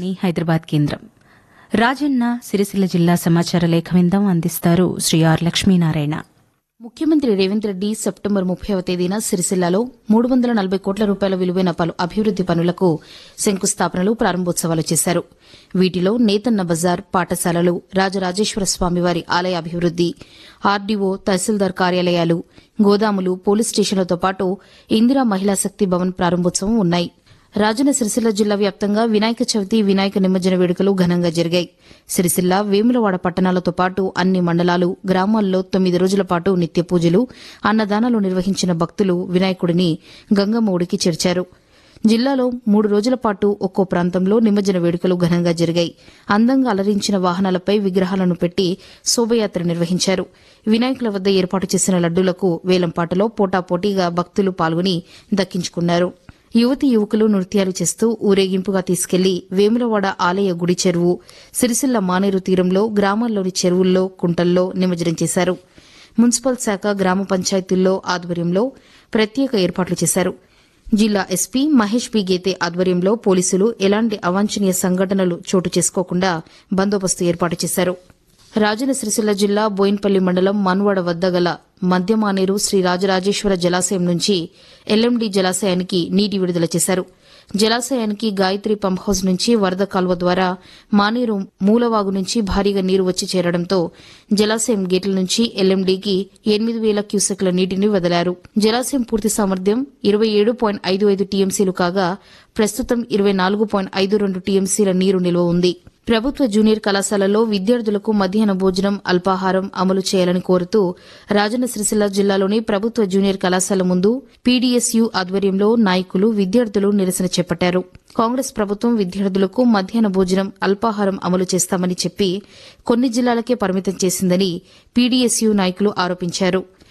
ఆకాశవాణి హైదరాబాద్ కేంద్రం రాజన్న సిరిసిల్ల జిల్లా సమాచార లేఖ విందం అందిస్తారు శ్రీ ఆర్ లక్ష్మీనారాయణ ముఖ్యమంత్రి రేవంత్ రెడ్డి సెప్టెంబర్ ముప్పైవ తేదీన సిరిసిల్లాలో మూడు వందల నలభై కోట్ల రూపాయల విలువైన పలు అభివృద్ది పనులకు శంకుస్థాపనలు ప్రారంభోత్సవాలు చేశారు వీటిలో నేతన్న బజార్ పాఠశాలలు రాజరాజేశ్వర స్వామివారి ఆలయ అభివృద్ది ఆర్డీఓ తహసీల్దార్ కార్యాలయాలు గోదాములు పోలీస్ స్టేషన్లతో పాటు ఇందిరా మహిళా శక్తి భవన్ ప్రారంభోత్సవం ఉన్నాయి రాజన్న సిరిసిల్ల జిల్లా వ్యాప్తంగా వినాయక చవితి వినాయక నిమజ్జన వేడుకలు ఘనంగా జరిగాయి సిరిసిల్ల వేములవాడ పట్టణాలతో పాటు అన్ని మండలాలు గ్రామాల్లో తొమ్మిది రోజుల పాటు నిత్య పూజలు అన్నదానాలు నిర్వహించిన భక్తులు వినాయకుడిని గంగమ్మ ఒడికి చేర్చారు జిల్లాలో మూడు రోజుల పాటు ఒక్కో ప్రాంతంలో నిమజ్జన వేడుకలు ఘనంగా జరిగాయి అందంగా అలరించిన వాహనాలపై విగ్రహాలను పెట్టి శోభయాత్ర నిర్వహించారు వినాయకుల వద్ద ఏర్పాటు చేసిన లడ్డూలకు వేలంపాటలో పోటాపోటీగా భక్తులు పాల్గొని దక్కించుకున్నారు యువతి యువకులు నృత్యాలు చేస్తూ ఊరేగింపుగా తీసుకెళ్లి వేములవాడ ఆలయ గుడి చెరువు సిరిసిల్ల మానేరు తీరంలో గ్రామాల్లోని చెరువుల్లో కుంటల్లో నిమజ్జనం చేశారు మున్సిపల్ శాఖ గ్రామ పంచాయతీల్లో ఆధ్వర్యంలో ప్రత్యేక ఏర్పాట్లు చేశారు జిల్లా ఎస్పీ మహేష్ పి గేతే ఆధ్వర్యంలో పోలీసులు ఎలాంటి అవాంఛనీయ సంఘటనలు చోటు చేసుకోకుండా బందోబస్తు ఏర్పాటు చేశారు రాజన్న సిరిసిల్ల జిల్లా బోయిన్పల్లి మండలం మన్వాడ వద్ద గల మధ్యమానేరు శ్రీ రాజరాజేశ్వర జలాశయం నుంచి ఎల్ఎండి జలాశయానికి నీటి విడుదల చేశారు జలాశయానికి గాయత్రి పంప్ హౌస్ నుంచి వరద కాల్వ ద్వారా మానేరు మూలవాగు నుంచి భారీగా నీరు వచ్చి చేరడంతో జలాశయం గేట్ల నుంచి ఎల్ఎండీకి ఎనిమిది వేల క్యూసెక్ల నీటిని వదిలారు జలాశయం పూర్తి సామర్థ్యం ఇరవై ఏడు పాయింట్ ఐదు ఐదు టీఎంసీలు కాగా ప్రస్తుతం ఇరవై నాలుగు పాయింట్ ఐదు రెండు టీఎంసీల నీరు నిల్వ ఉంది ప్రభుత్వ జూనియర్ కళాశాలలో విద్యార్థులకు మధ్యాహ్న భోజనం అల్పాహారం అమలు చేయాలని కోరుతూ రాజన్న సిరిసిల్ల జిల్లాలోని ప్రభుత్వ జూనియర్ కళాశాల ముందు పీడీఎస్యు ఆధ్వర్యంలో నాయకులు విద్యార్థులు నిరసన చేపట్టారు కాంగ్రెస్ ప్రభుత్వం విద్యార్థులకు మధ్యాహ్న భోజనం అల్పాహారం అమలు చేస్తామని చెప్పి కొన్ని జిల్లాలకే పరిమితం చేసిందని పీడీఎస్యు నాయకులు ఆరోపించారు